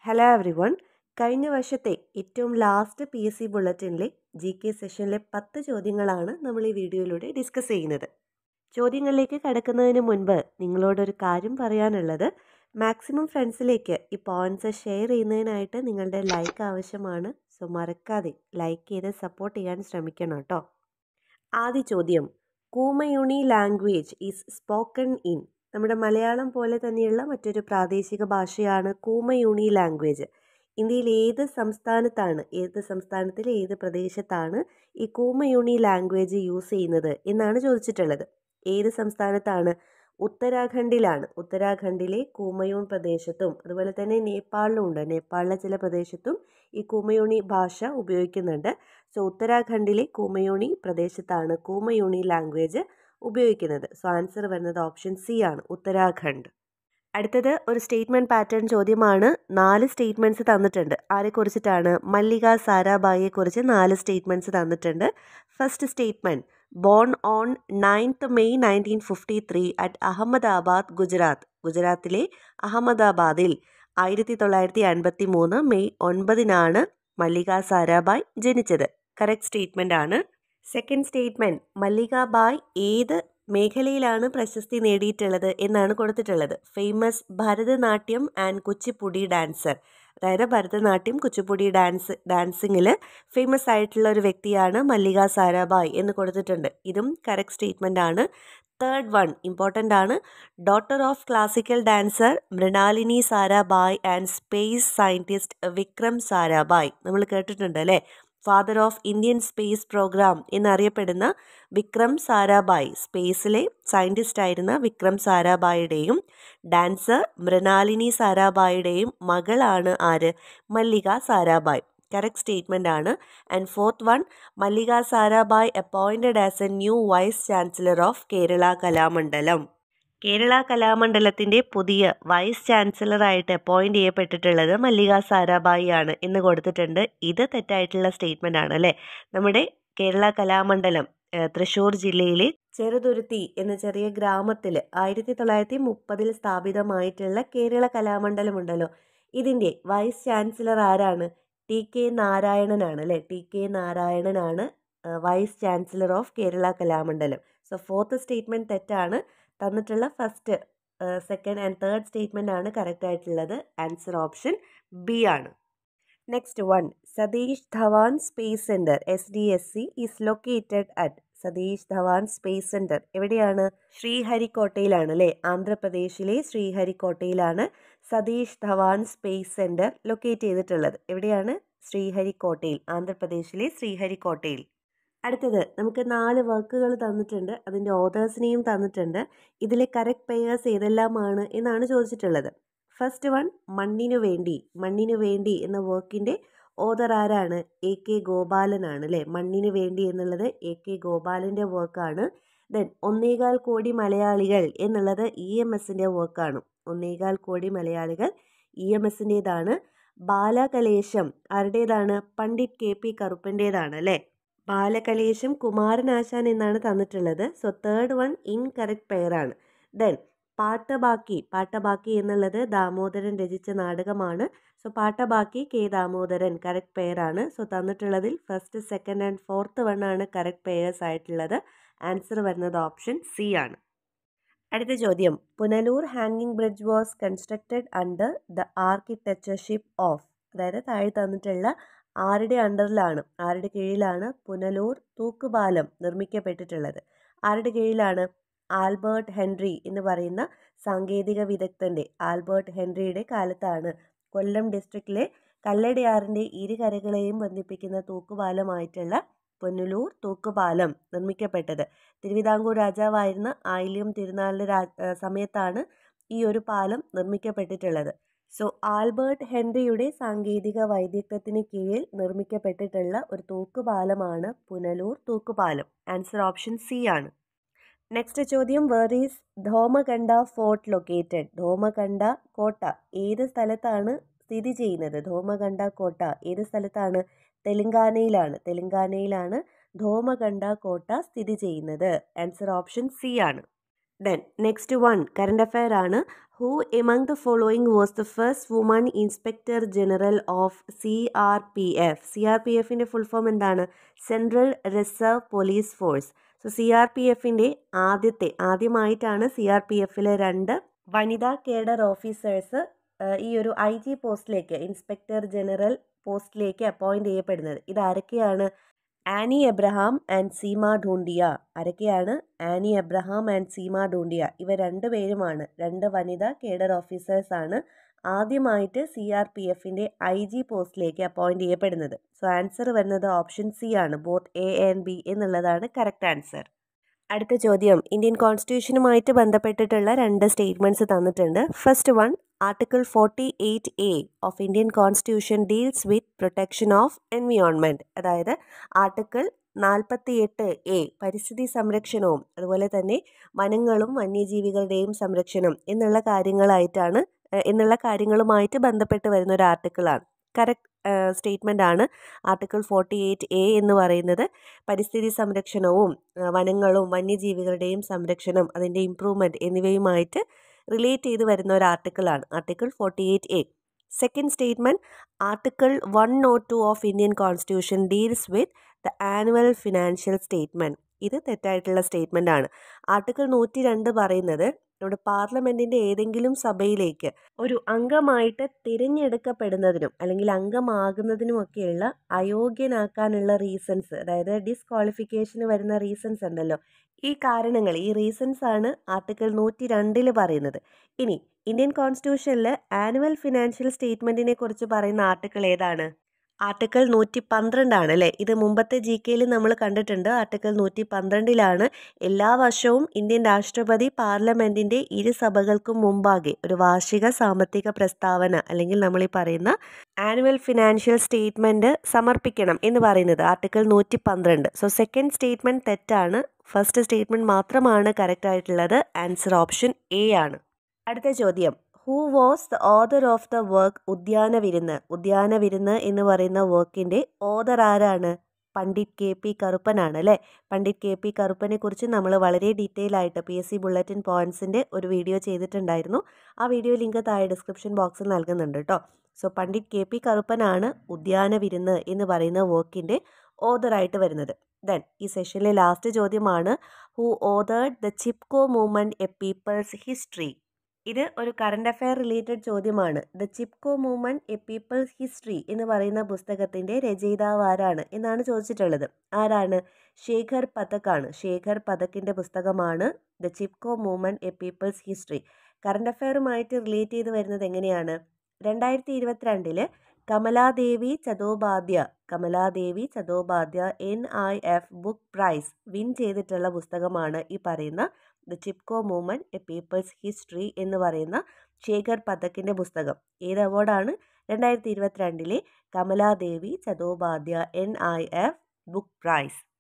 hello every one കഴിഞ്ഞ വർഷത്തെ ഏറ്റവും ലാസ്റ്റ് പി എസ് സി ബുള്ളറ്റിനിലെ ജി കെ സെഷനിലെ പത്ത് ചോദ്യങ്ങളാണ് നമ്മൾ ഈ വീഡിയോയിലൂടെ ഡിസ്കസ് ചെയ്യുന്നത് ചോദ്യങ്ങളിലേക്ക് കടക്കുന്നതിന് മുൻപ് നിങ്ങളോടൊരു കാര്യം പറയാനുള്ളത് മാക്സിമം ഫ്രണ്ട്സിലേക്ക് ഈ പോയിൻറ്റ്സ് ഷെയർ ചെയ്യുന്നതിനായിട്ട് നിങ്ങളുടെ ലൈക്ക് ആവശ്യമാണ് സോ മറക്കാതെ ലൈക്ക് ചെയ്ത് സപ്പോർട്ട് ചെയ്യാൻ ശ്രമിക്കണം കേട്ടോ ആദ്യ ചോദ്യം Kumaoni language is spoken in നമ്മുടെ മലയാളം പോലെ തന്നെയുള്ള മറ്റൊരു പ്രാദേശിക ഭാഷയാണ് കൂമയൂണി ലാംഗ്വേജ് ഇന്ത്യയിൽ ഏത് സംസ്ഥാനത്താണ് ഏത് സംസ്ഥാനത്തിലെ ഏത് പ്രദേശത്താണ് ഈ കൂമയൂണി ലാംഗ്വേജ് യൂസ് ചെയ്യുന്നത് എന്നാണ് ചോദിച്ചിട്ടുള്ളത് ഏത് സംസ്ഥാനത്താണ് ഉത്തരാഖണ്ഡിലാണ് ഉത്തരാഖണ്ഡിലെ കൂമയൂൺ പ്രദേശത്തും അതുപോലെ തന്നെ നേപ്പാളിലും ഉണ്ട് നേപ്പാളിലെ ചില പ്രദേശത്തും ഈ കൂമയൂണി ഭാഷ ഉപയോഗിക്കുന്നുണ്ട് സോ ഉത്തരാഖണ്ഡിലെ കൂമയൂണി പ്രദേശത്താണ് കൂമയൂണി ലാംഗ്വേജ് ഉപയോഗിക്കുന്നത് സോ ആൻസർ വരുന്നത് ഓപ്ഷൻ സി ആണ് ഉത്തരാഖണ്ഡ് അടുത്തത് ഒരു സ്റ്റേറ്റ്മെൻറ്റ് പാറ്റേൺ ചോദ്യമാണ് നാല് സ്റ്റേറ്റ്മെൻറ്റ്സ് തന്നിട്ടുണ്ട് ആരെക്കുറിച്ചിട്ടാണ് മല്ലിക സാരാഭായിയെ കുറിച്ച് നാല് സ്റ്റേറ്റ്മെൻറ്റ്സ് തന്നിട്ടുണ്ട് first statement born on ninth May nineteen fifty three at Ahmedabad Gujarat ഗുജറാത്തിലെ അഹമ്മദാബാദിൽ ആയിരത്തി തൊള്ളായിരത്തി അൻപത്തി മൂന്ന് മെയ് ഒൻപതിനാണ് മല്ലിക സാരാഭായ് ജനിച്ചത് കറക്റ്റ് സ്റ്റേറ്റ്മെൻ്റ് ആണ് സെക്കൻഡ് സ്റ്റേറ്റ്മെൻറ്റ് മല്ലികാബായ് ഏത് മേഖലയിലാണ് പ്രശസ്തി നേടിയിട്ടുള്ളത് എന്നാണ് കൊടുത്തിട്ടുള്ളത് famous Bharatanatyam and Kuchipudi dancer അതായത് ഭരതനാട്യം കുച്ചിപ്പുടി ഡാൻസ് ഡാൻസിങ്ങിൽ ഫേമസ് ആയിട്ടുള്ള ഒരു വ്യക്തിയാണ് മല്ലിക സാരാഭായ് എന്ന് കൊടുത്തിട്ടുണ്ട് ഇതും കറക്റ്റ് സ്റ്റേറ്റ്മെൻ്റ് ആണ് തേർഡ് വൺ ഇമ്പോർട്ടൻ്റ് ആണ് daughter of classical dancer Mrinalini Sarabhai and space scientist Vikram Sarabhai നമ്മൾ കേട്ടിട്ടുണ്ട് അല്ലേ father of Indian space programme എന്നറിയപ്പെടുന്ന വിക്രം സാരാഭായ് സ്പേസിലെ സയൻറ്റിസ്റ്റ് ആയിരുന്ന വിക്രം സാരാഭായുടെയും ഡാൻസർ മൃണാലിനി സാരാഭായുടെയും മകളാണ് ആര് മല്ലിക സാരാഭായ് കറക്റ്റ് സ്റ്റേറ്റ്മെൻ്റ് ആണ് and fourth one Mallika Sarabhai appointed as a new vice chancellor of Kerala Kalamandalam Kerala കലാമണ്ഡലത്തിൻ്റെ പുതിയ വൈസ് ചാൻസലറായിട്ട് അപ്പോയിൻറ്റ് ചെയ്യപ്പെട്ടിട്ടുള്ളത് മല്ലിക സാരാഭായി ആണ് എന്ന് കൊടുത്തിട്ടുണ്ട് ഇത് തെറ്റായിട്ടുള്ള സ്റ്റേറ്റ്മെൻ്റ് ആണ് അല്ലേ നമ്മുടെ കേരള കലാമണ്ഡലം തൃശ്ശൂർ ജില്ലയിലെ ചെറുതുരുത്തി എന്ന ചെറിയ ഗ്രാമത്തിൽ ആയിരത്തി തൊള്ളായിരത്തി മുപ്പതിൽ സ്ഥാപിതമായിട്ടുള്ള കേരള കലാമണ്ഡലം ഉണ്ടല്ലോ ഇതിൻ്റെ വൈസ് ചാൻസലർ ആരാണ് ടി കെ നാരായണനാണ് അല്ലേ ടി കെ നാരായണനാണ് vice chancellor of Kerala Kalamandalam so fourth statement തെറ്റാണ് തന്നിട്ടുള്ള first second and third statement ആണ് കറക്റ്റ് ആയിട്ടുള്ളത് ആൻസർ ഓപ്ഷൻ ബി ആണ് next one Satish Dhawan space centre S D S C is located at Satish Dhawan space centre എവിടെയാണ് ശ്രീഹരിക്കോട്ടയിലാണ് അല്ലേ ആന്ധ്രാപ്രദേശിലെ ശ്രീഹരിക്കോട്ടയിലാണ് Satish Dhawan space centre locate ചെയ്തിട്ടുള്ളത് എവിടെയാണ് ശ്രീഹരിക്കോട്ടയിൽ ആന്ധ്രാപ്രദേശിലെ ശ്രീഹരിക്കോട്ടയിൽ അടുത്തത് നമുക്ക് നാല് വർക്കുകൾ തന്നിട്ടുണ്ട് അതിൻ്റെ ഓതേഴ്സിനെയും തന്നിട്ടുണ്ട് ഇതിലെ കറക്റ്റ് പെയേഴ്സ് ഏതെല്ലാമാണ് എന്നാണ് ചോദിച്ചിട്ടുള്ളത് ഫസ്റ്റ് വൺ മണ്ണിനു വേണ്ടി മണ്ണിനു വേണ്ടി എന്ന വർക്കിൻ്റെ ഓതർ ആരാണ് എ കെ ഗോപാലനാണ് അല്ലേ മണ്ണിനു വേണ്ടി എന്നുള്ളത് എ കെ ഗോപാലൻ്റെ വർക്കാണ് ദെൻ ഒന്നേകാൽ കോടി മലയാളികൾ എന്നുള്ളത് ഇ എം എസിൻ്റെ വർക്കാണ് ഒന്നേകാൽ കോടി മലയാളികൾ ഇ എം എസിൻ്റേതാണ് ബാലകലേശം ആരുടേതാണ് പണ്ഡിറ്റ് കെ പി കറുപ്പൻ്റേതാണ് അല്ലേ ബാലകലേശം കുമാരനാശാൻ എന്നാണ് തന്നിട്ടുള്ളത് സോ തേർഡ് വൺ ഇൻകറക്റ്റ് പെയറാണ് ദെൻ പാട്ടബാക്കി പാട്ടബാക്കി എന്നുള്ളത് ദാമോദരൻ രചിച്ച നാടകമാണ് so Pattabakki K Damodaran correct പെയറാണ് സോ തന്നിട്ടുള്ളതിൽ first second and fourth one ആണ് കറക്റ്റ് പെയേഴ്സ് ആയിട്ടുള്ളത് ആൻസർ വരുന്നത് ഓപ്ഷൻ സി ആണ് അടുത്ത ചോദ്യം പുനലൂർ ഹാങ്ങിങ് bridge was constructed under the architectureship of അതായത് താഴെ തന്നിട്ടുള്ള ആരുടെ അണ്ടറിലാണ് ആരുടെ കീഴിലാണ് പുനലൂർ തൂക്കുപാലം നിർമ്മിക്കപ്പെട്ടിട്ടുള്ളത് ആരുടെ കീഴിലാണ് ആൽബർട്ട് ഹെൻറി എന്ന് പറയുന്ന സാങ്കേതിക വിദഗ്ധൻ്റെ ആൽബർട്ട് ഹെൻറിയുടെ കാലത്താണ് കൊല്ലം ഡിസ്ട്രിക്റ്റിലെ കല്ലടയാറിൻ്റെ ഇരുകരകളെയും ബന്ധിപ്പിക്കുന്ന തൂക്കുപാലമായിട്ടുള്ള പുനലൂർ തൂക്കുപാലം നിർമ്മിക്കപ്പെട്ടത് തിരുവിതാംകൂർ രാജാവായിരുന്ന ആയില്യം തിരുനാളിൻ്റെ രാ സമയത്താണ് ഈ ഒരു പാലം നിർമ്മിക്കപ്പെട്ടിട്ടുള്ളത് സോ ആൽബർട്ട് ഹെൻറിയുടെ സാങ്കേതിക വൈദഗ്ധ്യത്തിന് കീഴിൽ നിർമ്മിക്കപ്പെട്ടിട്ടുള്ള ഒരു തൂക്കുപാലമാണ് പുനലൂർ തൂക്കുപാലം ആൻസർ ഓപ്ഷൻ സി ആണ് നെക്സ്റ്റ് ചോദ്യം where is Domakonda fort located Domakonda കോട്ട ഏത് സ്ഥലത്താണ് സ്ഥിതി ചെയ്യുന്നത് ധോമകണ്ഡ കോട്ട ഏത് സ്ഥലത്താണ് തെലങ്കാനയിലാണ് തെലങ്കാനയിലാണ് ധോമകണ്ഡ കോട്ട സ്ഥിതി ചെയ്യുന്നത് ആൻസർ ഓപ്ഷൻ സി ആണ് then next one current affair ആണ് who among the following was the first woman inspector general of C R P F C R P എഫിൻ്റെ ഫുൾ ഫോം എന്താണ് central reserve police force so C R P എഫിൻ്റെ ആദ്യത്തെ ആദ്യമായിട്ടാണ് C R P എഫിലെ രണ്ട് വനിതാ cadre officers ഈ ഒരു ഐ ജി പോസ്റ്റിലേക്ക് ഇൻസ്പെക്ടർ ജനറൽ പോസ്റ്റിലേക്ക് അപ്പോയിൻറ്റ് ചെയ്യപ്പെടുന്നത് ഇതാരൊക്കെയാണ് ആനി എബ്രഹാം ആൻഡ് സീമ ഡൂണ്ടിയ ആരൊക്കെയാണ് ആനി എബ്രഹാം ആൻഡ് സീമ ഡൂണ്ടിയ ഇവർ രണ്ടുപേരുമാണ് രണ്ട് വനിതാ കേഡർ ഓഫീസേഴ്സാണ് ആദ്യമായിട്ട് സി ആർ പി എഫിൻ്റെ ഐ ജി പോസ്റ്റിലേക്ക് അപ്പോയിൻറ്റ് ചെയ്യപ്പെടുന്നത് സോ ആൻസർ വരുന്നത് ഓപ്ഷൻ സി ആണ് ബോത്ത് എ ആൻഡ് ബി എന്നുള്ളതാണ് കറക്റ്റ് ആൻസർ അടുത്ത ചോദ്യം ഇന്ത്യൻ കോൺസ്റ്റിറ്റ്യൂഷനുമായിട്ട് ബന്ധപ്പെട്ടിട്ടുള്ള രണ്ട് സ്റ്റേറ്റ്മെൻറ്റ്സ് തന്നിട്ടുണ്ട് first one article forty eight A of Indian constitution deals with protection of environment അതായത് ആർട്ടിക്കിൾ നാൽപ്പത്തി എട്ട് എ പരിസ്ഥിതി സംരക്ഷണവും അതുപോലെ തന്നെ വനങ്ങളും വന്യജീവികളുടെയും സംരക്ഷണം എന്നുള്ള കാര്യങ്ങളായിട്ടാണ് എന്നുള്ള കാര്യങ്ങളുമായിട്ട് ബന്ധപ്പെട്ട് വരുന്ന ഒരു ആർട്ടിക്കിളാണ് കറക്റ്റ് സ്റ്റേറ്റ്മെൻ്റ് ആണ് ആർട്ടിക്കിൾ ഫോർട്ടി എയ്റ്റ് എ എന്ന് പറയുന്നത് പരിസ്ഥിതി സംരക്ഷണവും വനങ്ങളും വന്യജീവികളുടെയും സംരക്ഷണം അതിൻ്റെ ഇമ്പ്രൂവ്മെൻറ്റ് എന്നിവയുമായിട്ട് റിലേറ്റ് ചെയ്ത് വരുന്ന ഒരു ആർട്ടിക്കിളാണ് article forty eight A second statement article one not two of Indian constitution deals with the annual financial statement ഇത് തെറ്റായിട്ടുള്ള സ്റ്റേറ്റ്മെൻ്റ് ആണ് ആർട്ടിക്കിൾ നൂറ്റി രണ്ട് പറയുന്നത് നമ്മുടെ പാർലമെൻറ്റിൻ്റെ ഏതെങ്കിലും സഭയിലേക്ക് ഒരു അംഗമായിട്ട് തിരഞ്ഞെടുക്കപ്പെടുന്നതിനും അല്ലെങ്കിൽ അംഗമാകുന്നതിനുമൊക്കെയുള്ള അയോഗ്യനാക്കാനുള്ള റീസൺസ് അതായത് ഡിസ്ക്വാളിഫിക്കേഷന് വരുന്ന റീസൺസ് ഉണ്ടല്ലോ ഈ കാരണങ്ങൾ ഈ റീസൺസ് ആണ് ആർട്ടിക്കിൾ നൂറ്റി രണ്ടിൽ പറയുന്നത് ഇനി ഇന്ത്യൻ കോൺസ്റ്റിറ്റ്യൂഷനിൽ ആനുവൽ ഫിനാൻഷ്യൽ സ്റ്റേറ്റ്മെൻറ്റിനെ കുറിച്ച് പറയുന്ന ആർട്ടിക്കിൾ ഏതാണ് ആർട്ടിക്കിൾ നൂറ്റി പന്ത്രണ്ടാണ് അല്ലേ ഇത് മുമ്പത്തെ ജി കെയിൽ നമ്മൾ കണ്ടിട്ടുണ്ട് ആർട്ടിക്കിൾ നൂറ്റി പന്ത്രണ്ടിലാണ് എല്ലാ വർഷവും ഇന്ത്യൻ രാഷ്ട്രപതി പാർലമെൻറ്റിൻ്റെ ഇരു സഭകൾക്കും മുമ്പാകെ ഒരു വാർഷിക സാമ്പത്തിക പ്രസ്താവന അല്ലെങ്കിൽ നമ്മൾ ഈ പറയുന്ന ആനുവൽ ഫിനാൻഷ്യൽ സ്റ്റേറ്റ്മെൻറ്റ് സമർപ്പിക്കണം എന്ന് പറയുന്നത് ആർട്ടിക്കിൾ നൂറ്റി പന്ത്രണ്ട് സോ സെക്കൻഡ് സ്റ്റേറ്റ്മെൻറ്റ് തെറ്റാണ് ഫസ്റ്റ് സ്റ്റേറ്റ്മെൻറ്റ് മാത്രമാണ് കറക്റ്റ് ആയിട്ടുള്ളത് ആൻസർ ഓപ്ഷൻ എ ആണ് അടുത്ത ചോദ്യം who was the author of the work Udyana Virunnu Udyana Virunnu എന്ന് പറയുന്ന വർക്കിൻ്റെ ഓതർ ആരാണ് പണ്ഡിറ്റ് കെ പി കറുപ്പനാണ് അല്ലേ പണ്ഡിറ്റ് കെ പി കറുപ്പനെ കുറിച്ച് നമ്മൾ വളരെ ഡീറ്റെയിൽ ആയിട്ട് പി എസ് സി ബുള്ളറ്റിൻ പോയിൻറ്റ്സിൻ്റെ ഒരു വീഡിയോ ചെയ്തിട്ടുണ്ടായിരുന്നു ആ വീഡിയോ ലിങ്ക് താഴെ ഡിസ്ക്രിപ്ഷൻ ബോക്സിൽ നൽകുന്നുണ്ട് കേട്ടോ സോ പണ്ഡിറ്റ് കെ പി കറുപ്പനാണ് ഉദ്യാന വിരുന്ന് എന്ന് പറയുന്ന വർക്കിൻ്റെ ഓതറായിട്ട് വരുന്നത് ദെൻ ഈ സെഷനിലെ ലാസ്റ്റ് ചോദ്യമാണ് who authored the Chipko movement a people's history ഇത് ഒരു കറണ്ട് അഫെയർ റിലേറ്റഡ് ചോദ്യമാണ് the Chipko movement a people's history എന്ന് പറയുന്ന പുസ്തകത്തിൻ്റെ രചയിതാവ് ആരാണ് എന്നാണ് ചോദിച്ചിട്ടുള്ളത് ആരാണ് ശേഖർ പതക്കാണ് ശേഖർ പതക്കിൻ്റെ പുസ്തകമാണ് the Chipko movement a people's history current അഫെയറുമായിട്ട് റിലേറ്റ് ചെയ്ത് വരുന്നത് എങ്ങനെയാണ് രണ്ടായിരത്തി ഇരുപത്തിരണ്ടില് Kamaladevi Chattopadhyay Kamaladevi Chattopadhyay N I F book prize win ചെയ്തിട്ടുള്ള പുസ്തകമാണ് ഈ പറയുന്ന the Chipko movement a people's history എന്ന് പറയുന്ന ശേഖർ പതക്കിൻ്റെ പുസ്തകം ഏത് അവാർഡാണ് രണ്ടായിരത്തി ഇരുപത്തിരണ്ടിലെ Kamaladevi Chattopadhyay N I F book price